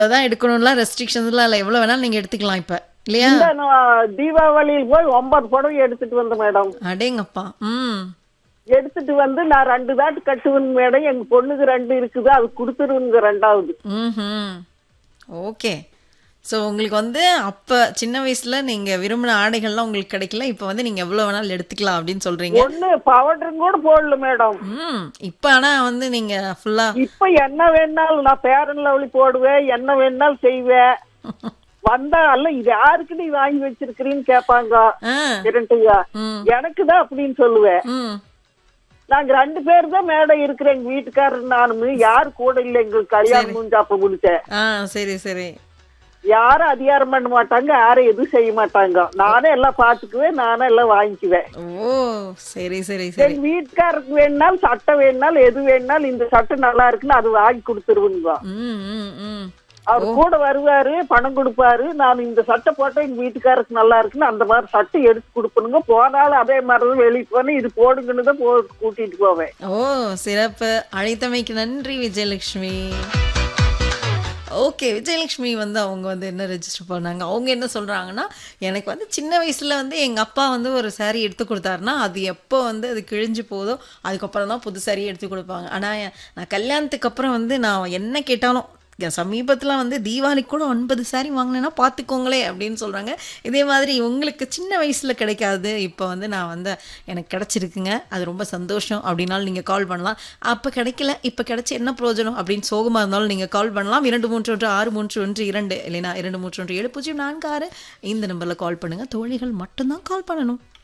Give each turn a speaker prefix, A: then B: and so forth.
A: தான் எடுக்கணும்லாம் ரெஸ்ட்ரிக்ஷன்ஸ்லாம் இல்லை எவ்வளோ வேணாலும் நீங்கள் எடுத்துக்கலாம் இப்போ இல்லையா
B: இந்த நான் தீபாவளியில் போய் ஒன்பது புடவை எடுத்துட்டு வந்தேன் மேடம்
A: அடேங்கப்பா ம்
B: எடுத்துட்டு வந்து நான் ரெண்டு தாட்டு கட்டுவேன் மேடம் எங்க பொண்ணுக்கு ரெண்டு இருக்குது அது கொடுத்துருவனுங்க ரெண்டாவது
A: ம் ஓகே ஸோ உங்களுக்கு வந்து அப்போ சின்ன வயசுல நீங்க விரும்பின ஆடைகள்லாம் உங்களுக்கு கிடைக்கல இப்போ வந்து நீங்க எவ்வளோ வேணாலும் எடுத்துக்கலாம் அப்படின்னு சொல்றீங்க
B: ஒண்ணு பவுடரும் கூட போடல மேடம்
A: ம் இப்போ ஆனா வந்து நீங்க ஃபுல்லா
B: இப்ப என்ன வேணாலும் நான் பேரன் லவ்லி போடுவேன் என்ன வேணாலும் செய்வேன் வந்தா அல்ல இது யாருக்கு நீ வாங்கி வச்சிருக்கிறீன்னு கேட்பாங்க
A: ஆ
B: இரண்டுங்க
A: ம்
B: எனக்கு தான் அப்படின்னு சொல்லுவேன்
A: ம்
B: நாங்க ரெண்டு பேர் தான் மேடம் இருக்கிறேன் எங்க வீட்டுக்காரர் நானும் யாரு கூட இல்ல எங்களுக்கு கல்யாணம் முடிஞ்சு அப்ப முடிச்சேன்
A: ஆ சரி சரி
B: யாரும் அதிகாரம் பண்ண மாட்டாங்க யாரும் எதுவும் செய்ய மாட்டாங்க நானே எல்லாம் பாத்துக்குவேன் நானே எல்லாம் வாங்கிக்குவேன்
A: ஓ சரி சரி சரி
B: எங்க வீட்டுக்காரருக்கு வேணுனாலும் சட்டை வேணுனாலும் எது வேணுனாலும் இந்த சட்டை நல்லா இருக்குன்னு அது வாங்கி கொடுத்துருவீங்க
A: ம் ம் ம்
B: அவர் கூட வருவாரு பணம் கொடுப்பாரு நான் இந்த சட்டை போட்டா எங்க வீட்டுக்காரருக்கு நல்லா இருக்குன்னு அந்த மாதிரி சட்டை எடுத்து கொடுப்பணுங்க போனாலும் அதே மாதிரி தான் வெளியே போனேன் இது போடுங்கன்னு தான் போ கூட்டிட்டு போவேன்
A: ஓ சிறப்பு அழைத்தமைக்கு நன்றி விஜயலட்சுமி ஓகே விஜயலட்சுமி வந்து அவங்க வந்து என்ன ரெஜிஸ்டர் பண்ணாங்க அவங்க என்ன சொல்றாங்கன்னா எனக்கு வந்து சின்ன வயசுல வந்து எங்க அப்பா வந்து ஒரு saree எடுத்து கொடுத்தாருன்னா அது எப்போ வந்து அது கிழிஞ்சு போதோ அதுக்கப்புறம் தான் புது saree எடுத்து கொடுப்பாங்க ஆனா நான் கல்யாணத்துக்கு அப்புறம் வந்து நான் என்ன கேட்டாலும் சமீபத்தில் வந்து தீபாவளிக்கு கூட ஒன்பது saree வாங்கினேன்னா பார்த்துக்கோங்களே அப்படின்னு சொல்கிறாங்க இதே மாதிரி உங்களுக்கு சின்ன வயசில் கிடைக்காது இப்போ வந்து நான் வந்து எனக்கு கிடச்சிருக்குங்க அது ரொம்ப சந்தோஷம் அப்படின்னாலும் நீங்கள் கால் பண்ணலாம் அப்போ கிடைக்கல இப்போ கிடைச்சி என்ன பிரயோஜனம் அப்படின்னு சோகமாக இருந்தாலும் நீங்கள் கால் பண்ணலாம் இரண்டு மூன்று ஒன்று ஆறு மூன்று ஒன்று இரண்டு இல்லைனா இரண்டு மூன்று ஒன்று ஏழு பூஜ்ஜியம் நான்கு ஆறு இந்த நம்பரில் கால் பண்ணுங்கள் தோழிகள் மட்டும்தான் கால் பண்ணணும்